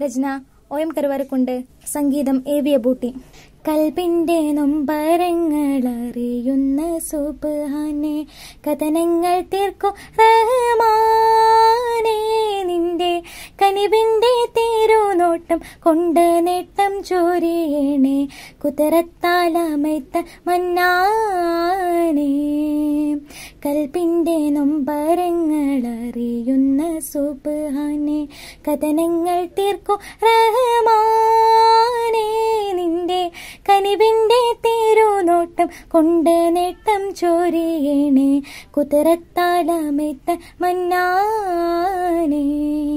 രചന O M Karuvarakundu സംഗീതം A V Abootty കൽബിന്റെ നൊമ്പരങ്ങൾ അറിയുന്ന സുബ്ഹാനെ കഥനങ്ങൾ തീർക്കും റഹ്മാനേ നിന്റെ കനിവിന്റെ തീരുനോട്ടം കൊണ്ട് നേട്ടം ചോരിയണേ കുതിരത്താലമൈത്ത മന്നാനേ കൽബിന്റെ നൊമ്പരങ്ങൾ അറിയുന്ന സുബ്ഹാനെ കഥനങ്ങൾ തീർക്കും റഹ്മാനേ നിന്റെ കനിവിന്റെ തീരുനോട്ടം കൊണ്ട് നേട്ടം ചോരിയണേ കുതിരത്താലമൈത്ത മന്നാനേ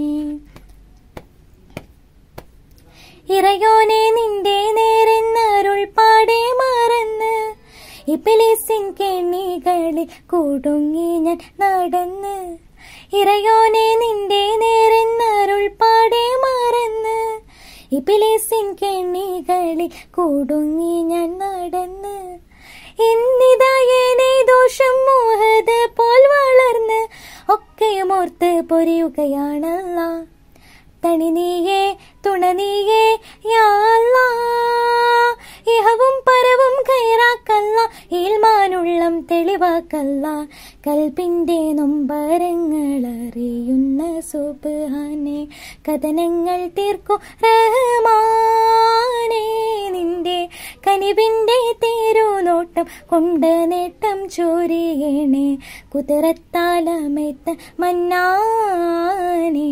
ഇറയോനെ നിന്റെ നേരെന്നരുൾ പാടെ മറന്ന് ഇപ്പിലിസിൻ കെണികളിൽ കുടുങ്ങി ഞാൻ നടന്ന് ഇറയോനെ നിന്റെ നേരെന്നരുൾ പാടെ മറന്ന് ഇപ്പിലിസിൻ കെണികളിൽ കുടുങ്ങി ഞാൻ നടന്ന് ഇന്നിതായനെ ദോഷം മോഹത് പോൽ വളർന്ന് ഒക്കെയും ഓർത്ത് പൊരിയുകയാണല്ല തണി നീയേ തുണ നീയേ യാല്ലാ ഇഹവും പരവും കയറാക്കല്ല ഈൽമാനുള്ളം തെളിവാക്കല്ല കൽപ്പിന്റെ നൊമ്പരങ്ങൾ അറിയുന്ന സുബ്ഹാനെ കഥനങ്ങൾ തീർക്കു റഹ്മാനേ നിന്റെ കനിവിന്റെ തേരുനോട്ടം കൊണ്ട് നേട്ടം ചോരിയണേ കുതിരത്താലമേത്ത മന്നാനേ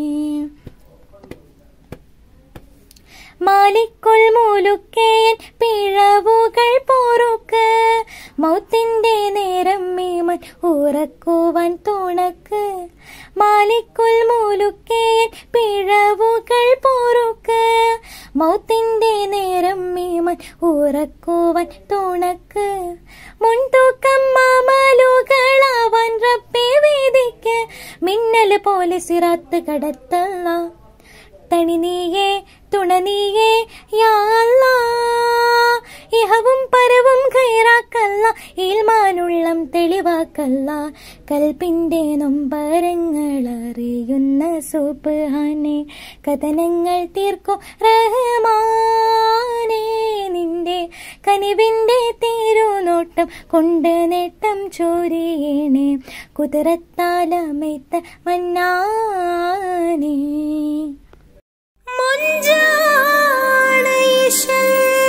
മാലിക്കുൽ മൂലുക്കേൻ പിഴവുകൾ പോറുക്ക് മൗത്തിന്റെ നേരം മീമൻ ഉറക്കുവാൻ തുണക്ക് മാലിക്കുൽ മൂലുക്കേൻ പിഴവുകൾ പോറുക്ക് മൗത്തിന്റെ നേരം മീമൻ ഉറക്കുവാൻ തുണക്ക് മുൻതൂക്കം മാമലുകളാവാൻ റബ്ബെ വേദിക്ക് മിന്നല് പോലെ സിറാത്ത് കടത്തല്ല തണി നീയേ തുണ നീയേ യാല്ലാ ഇഹവും പരവും കയറാക്കല്ല ഈൽമാനുള്ളം തെളിവാക്കല്ല കൽപ്പിന്റെ നൊമ്പരങ്ങൾ അറിയുന്ന സുബ്ഹാനെ കഥനങ്ങൾ തീർക്കു റഹ്മാനേ നിന്റെ കനിവിന്റെ തീരുനോട്ടം കൊണ്ട് നേട്ടം ചോരിയണേ കുതിരത്താലമൈത്ത മന്നാനേ മുഞ്ചാണ് ഈശൽ